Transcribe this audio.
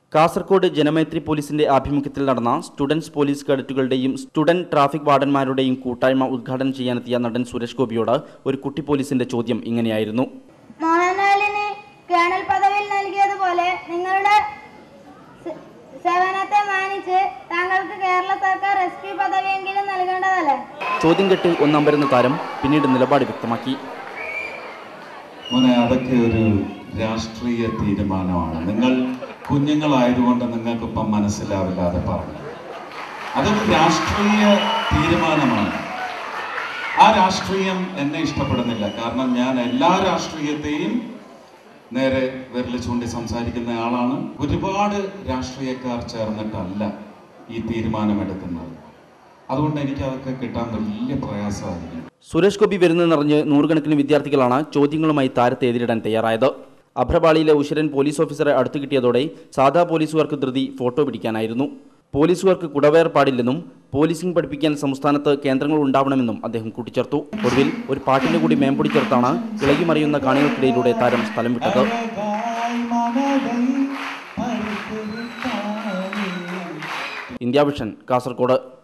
കാസർകോട് ജനമൈത്രി പോലീസിന്റെ ആഭിമുഖ്യത്തിൽ നടന്ന സ്റ്റുഡൻസ് പോലീസ് കേഡറ്റുകളുടെയും സ്റ്റുഡന്റ് ട്രാഫിക് വാർഡന്മാരുടെയും കൂട്ടായ്മ ഉദ്ഘാടനം ചെയ്യാനെത്തിയ നടൻ സുരേഷ് ഗോപിയോട് ഒരു കുട്ടി പോലീസിന്റെ ചോദ്യം ഇങ്ങനെയായിരുന്നു മോഹൻലാലിന് കേണൽ പദവിയിൽ നൽകിയതുപോലെ നിങ്ങളുടെ സ- സേവനത്തെ മാനിച്ച് താങ്കൾക്ക് കേരള സർക്കാർ എസ് പി പദവിയെങ്കിലും നൽകേണ്ടതല്ലേ ചോദ്യം കേട്ട് ഒന്നമ്പരുന്ന താരം പിന്നീട് നിലപാട് വ്യക്തമാക്കി മോനെ അതൊക്കെ ഒരു രാഷ്ട്രീയ തീരുമാനമാണ് നിങ്ങൾ കുഞ്ഞുങ്ങളായതുകൊണ്ട് നിങ്ങൾക്കിപ്പം മനസ്സിലാവില്ലാതെ പറഞ്ഞു അതൊരു രാഷ്ട്രീയ തീരുമാനമാണ് ആ രാഷ്ട്രീയം എന്നെ ഇഷ്ടപ്പെടുന്നില്ല കാരണം ഞാൻ എല്ലാ രാഷ്ട്രീയത്തെയും നേരെ വിരൽ ചൂണ്ടി സംസാരിക്കുന്ന ആളാണ് ഒരുപാട് രാഷ്ട്രീയക്കാർ ചേർന്നിട്ടല്ല ഈ തീരുമാനമെടുക്കുന്നത് അതുകൊണ്ട് എനിക്ക് അതൊക്കെ കിട്ടാൻ വലിയ പ്രയാസമായിരിക്കും സുരേഷ് ഗോപി വരുന്നതെന്നറിഞ്ഞ് നൂറുകണക്കിന് വിദ്യാർത്ഥികളാണ് ചോദ്യങ്ങളുമായി താരത്തെ എതിരിടാൻ തയ്യാറായത് അഭ്രപാളിയിലെ ഉശരൻ പോലീസ് ഓഫീസറെ അടുത്ത് കിട്ടിയതോടെ സാധാ പോലീസുകാർക്ക് ധൃതി ഫോട്ടോ പിടിക്കാനായിരുന്നു പോലീസുകാർക്ക് കുടവേർ പാടില്ലെന്നും പോലീസിംഗ് പഠിപ്പിക്കാൻ സംസ്ഥാനത്ത് കേന്ദ്രങ്ങൾ ഉണ്ടാവണമെന്നും അദ്ദേഹം കൂട്ടിച്ചേർത്തു ഒടുവിൽ ഒരു പാട്ടിന്റെ കൂടി മേമ്പൊടി ചേർത്താണ് ഇളകി മറിയുന്ന കാണികൾക്കിടയിലൂടെ താരം സ്ഥലം വിട്ടത് ഇന്ത്യ വിഷൻ കാസർഗോഡ്